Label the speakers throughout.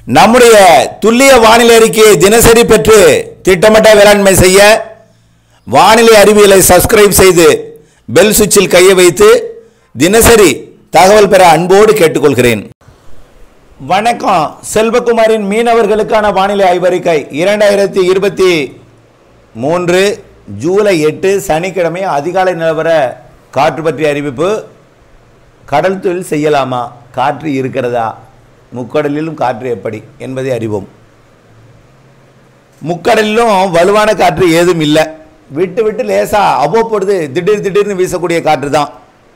Speaker 1: நம்முடைய துல்லிய வானிலை அறிக்கையை தினசரி பெற்று திட்டமிட்ட வேளாண்மை செய்ய வானிலை அறிவியலை சப்ஸ்கிரைப் செய்து பெல் சுவிட்சில் கையை வைத்து தினசரி தகவல் பெற அன்போடு கேட்டுக்கொள்கிறேன் வணக்கம் செல்வகுமாரின் மீனவர்களுக்கான வானிலை ஆய்வறிக்கை இரண்டாயிரத்தி இருபத்தி மூன்று ஜூலை எட்டு சனிக்கிழமை அதிகாலை நிலவர காற்று பற்றிய அறிவிப்பு கடல் தொழில் செய்யலாமா காற்று இருக்கிறதா முக்கடலிலும் காற்று எப்படி என்பதை அறிவோம் முக்கடலிலும் வலுவான காற்று ஏதும் இல்லை விட்டு விட்டு லேசா அவ்வப்பொழுது திடீர் திடீர்னு வீசக்கூடிய காற்று தான்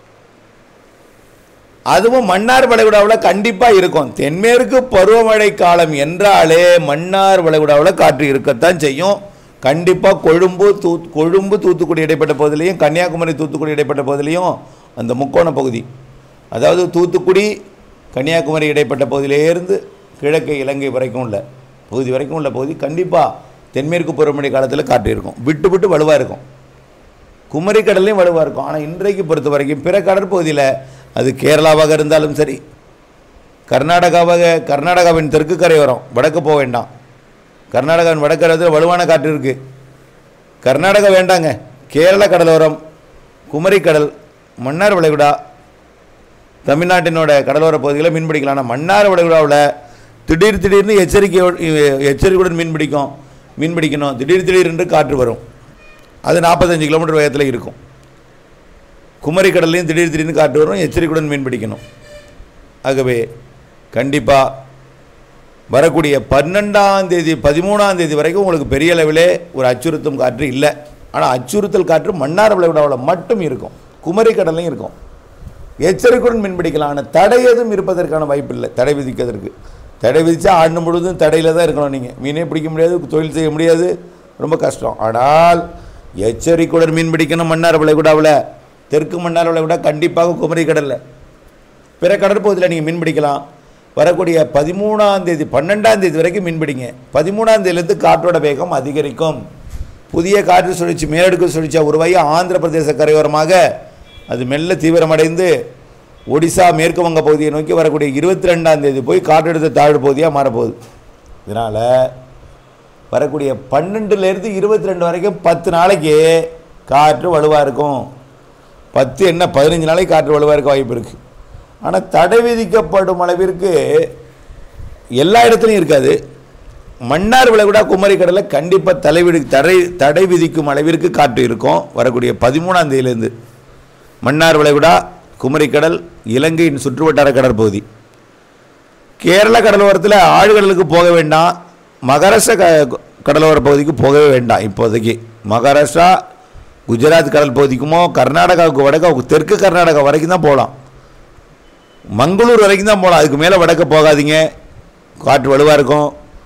Speaker 1: அதுவும் மன்னார் வளைகுடாவில் கண்டிப்பாக இருக்கும் தென்மேற்கு பருவமழை காலம் என்றாலே மன்னார் வளைகுடாவில் காற்று இருக்கத்தான் செய்யும் கண்டிப்பாக கொழும்பு தூ கொழும்பு தூத்துக்குடி இடைப்பட்ட பகுதியிலையும் கன்னியாகுமரி தூத்துக்குடி இடைப்பட்ட பகுதியிலையும் அந்த முக்கோண பகுதி அதாவது தூத்துக்குடி கன்னியாகுமரி இடைப்பட்ட பகுதியிலேருந்து கிழக்கு இலங்கை வரைக்கும் உள்ள பகுதி வரைக்கும் உள்ள பகுதி கண்டிப்பாக தென்மேற்கு பருவமழை காலத்தில் காற்று இருக்கும் விட்டு விட்டு வலுவாக இருக்கும் குமரி கடல்லையும் வலுவாக இருக்கும் ஆனால் இன்றைக்கு பொறுத்த வரைக்கும் பிற கடற்பகுதியில் அது கேரளாவாக இருந்தாலும் சரி கர்நாடகாவாக கர்நாடகாவின் தெற்கு கரையோரம் வடக்கு போக வேண்டாம் கர்நாடகாவின் வடக்கரத்தில் வலுவான காற்று இருக்குது கர்நாடகா வேண்டாங்க கேரள கடலோரம் குமரி கடல் மன்னார் வளைகுடா தமிழ்நாட்டினோட கடலோர பகுதிகளில் மீன் பிடிக்கலாம் ஆனால் மன்னார் வளைகுடாவில் திடீர் திடீர்னு எச்சரிக்கை எச்சரிக்கையுடன் மீன் பிடிக்கும் மீன் பிடிக்கணும் திடீர் திடீரென்று காற்று வரும் அது நாற்பத்தஞ்சு கிலோமீட்டர் வேகத்தில் இருக்கும் குமரி கடல்லையும் திடீர் திடீர்னு காற்று வரும் எச்சரிக்கையுடன் மீன் பிடிக்கணும் ஆகவே கண்டிப்பாக வரக்கூடிய பன்னெண்டாம் தேதி பதிமூணாம் தேதி வரைக்கும் உங்களுக்கு பெரிய அளவிலே ஒரு அச்சுறுத்தும் காற்று இல்லை ஆனால் அச்சுறுத்தல் காற்று மன்னார் விளைவிடாவில் மட்டும் இருக்கும் குமரி கடல்லையும் இருக்கும் எச்சரிக்கையுடன் மீன் பிடிக்கலாம் ஆனால் தடை எதுவும் இருப்பதற்கான வாய்ப்பு இல்லை தடை விதிக்கிறதுக்கு தடை விதித்தா ஆண்டு முழுவதும் தடையில் தான் இருக்கணும் நீங்கள் மீனே பிடிக்க முடியாது தொழில் செய்ய முடியாது ரொம்ப கஷ்டம் ஆனால் எச்சரிக்கையுடன் மீன் பிடிக்கணும் மன்னார் விளைகுடாவில் தெற்கு மன்னார் விளைகுடா கண்டிப்பாக குமரி கடலில் பிற கடற்பகுதியில் நீங்கள் மீன் பிடிக்கலாம் வரக்கூடிய பதிமூணாம் தேதி பன்னெண்டாம் தேதி வரைக்கும் மீன் பிடிங்க பதிமூணாம் தேதியிலேருந்து காற்றோட வேகம் அதிகரிக்கும் புதிய காற்று சுழற்சி மேலடுக்கு சுழற்சியாக உருவாகி ஆந்திர பிரதேச கரையோரமாக அது மெல்ல தீவிரமடைந்து ஒடிசா மேற்கு வங்க பகுதியை நோக்கி வரக்கூடிய இருபத்தி ரெண்டாம் தேதி போய் காற்றழுத்த தாழ்வு பகுதியாக மாறப்போகுது இதனால் வரக்கூடிய பன்னெண்டுலேருந்து இருபத்தி ரெண்டு வரைக்கும் பத்து நாளைக்கு காற்று வலுவாக இருக்கும் பத்து என்ன பதினஞ்சு நாளைக்கு காற்று வலுவாக இருக்க வாய்ப்பு இருக்குது ஆனால் தடை விதிக்கப்படும் அளவிற்கு எல்லா இடத்துலையும் இருக்காது மன்னார் விளைகுடா குமரி கடலில் கண்டிப்பாக தலைவிடு தடை தடை விதிக்கும் அளவிற்கு காற்று இருக்கும் வரக்கூடிய பதிமூணாம் தேதியிலேருந்து மன்னார் விளைகுடா குமரிக்கடல் இலங்கையின் சுற்றுவட்டார கடற்பகுதி கேரள கடலோரத்தில் ஆழ்கடலுக்கு போக வேண்டாம் மகாராஷ்டிரா க கடலோர பகுதிக்கு போகவே வேண்டாம் இப்போதைக்கு மகாராஷ்டிரா குஜராத் கடல் பகுதிக்குமோ கர்நாடகாவுக்கு வடக்கு தெற்கு கர்நாடகா வரைக்கும் தான் போகலாம் மங்களூர் வரைக்கும் தான் போகலாம் அதுக்கு மேலே வடக்க போகாதீங்க காற்று வலுவாக இருக்கும்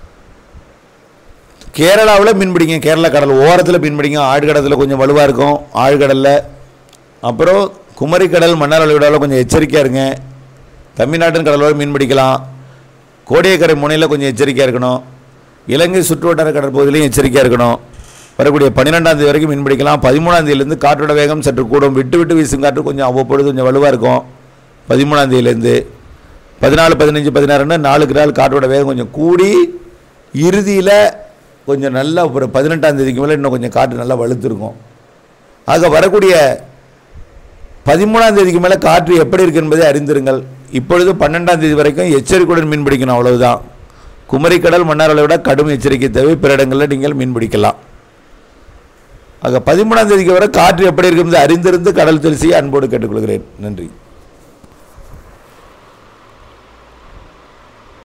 Speaker 1: கேரளாவில் மீன் பிடிங்க கேரளா கடல் ஓரத்தில் மீன் பிடிங்க ஆழ்கடத்தில் கொஞ்சம் வலுவாக இருக்கும் ஆழ்கடலில் அப்புறம் குமரிக்கடல் மன்னார் வளைகுடாவில் கொஞ்சம் எச்சரிக்கையாக இருங்க தமிழ்நாட்டின் கடலோர மீன் பிடிக்கலாம் கோடியக்கரை முனையில் கொஞ்சம் எச்சரிக்கையாக இருக்கணும் இலங்கை சுற்றுவட்டார கடற்பகுதியிலையும் எச்சரிக்கையாக இருக்கணும் வரக்கூடிய பன்னிரெண்டாம் தேதி வரைக்கும் மீன் பிடிக்கலாம் பதிமூணாம் தேதியிலேருந்து காற்றோட வேகம் சற்று கூடும் விட்டு விட்டு வீசும் காற்று கொஞ்சம் அவ்வப்பொழுது கொஞ்சம் வலுவாக இருக்கும் பதிமூணாம் தேதியிலேருந்து பதினாலு பதினஞ்சு பதினாறுன்னு நாளுக்கு நாள் காற்றோட வேகம் கொஞ்சம் கூடி இறுதியில் கொஞ்சம் நல்லா ஒரு பதினெட்டாம் தேதிக்கு மேலே இன்னும் கொஞ்சம் காற்று நல்லா வலுத்திருக்கும் ஆக வரக்கூடிய பதிமூணாம் தேதிக்கு மேலே காற்று எப்படி இருக்கு என்பதை அறிந்திருங்கள் இப்பொழுது பன்னெண்டாம் தேதி வரைக்கும் எச்சரிக்கையுடன் மீன் பிடிக்கணும் அவ்வளவுதான் குமரிக்கடல் மன்னார்களை விட கடும் எச்சரிக்கை தேவை பிற இடங்களில் நீங்கள் மீன் பிடிக்கலாம் ஆக பதிமூணாம் தேதிக்கு வரை காற்று எப்படி இருக்கும் என்பதை அறிந்திருந்து கடல் தொழில் செய்ய அன்போடு கேட்டுக்கொள்கிறேன் நன்றி